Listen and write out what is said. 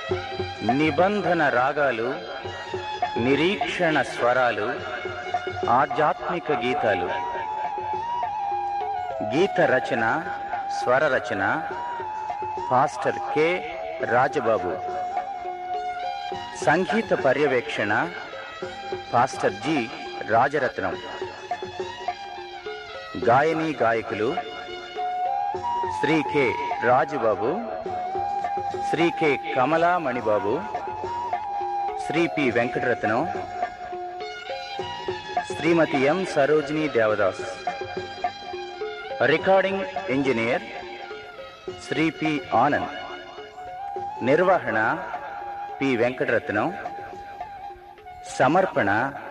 నిబంధన రాగాలు నిరీక్షణ స్వరాలు ఆధ్యాత్మిక గీతాలు గీత రచన స్వర రచన పాస్టర్ కె రాజబాబు సంగీత పర్యవేక్షణ పాస్టర్ జి రాజరత్నం గాయని గాయకులు Sri K Rajubabu Sri K Kamala Manibabu Sri P Venkataratnam Srimathi M Sarojini Devadas recording engineer Sri P Anand నిర్వహణ పి వెంకటరత్నం సమర్పణ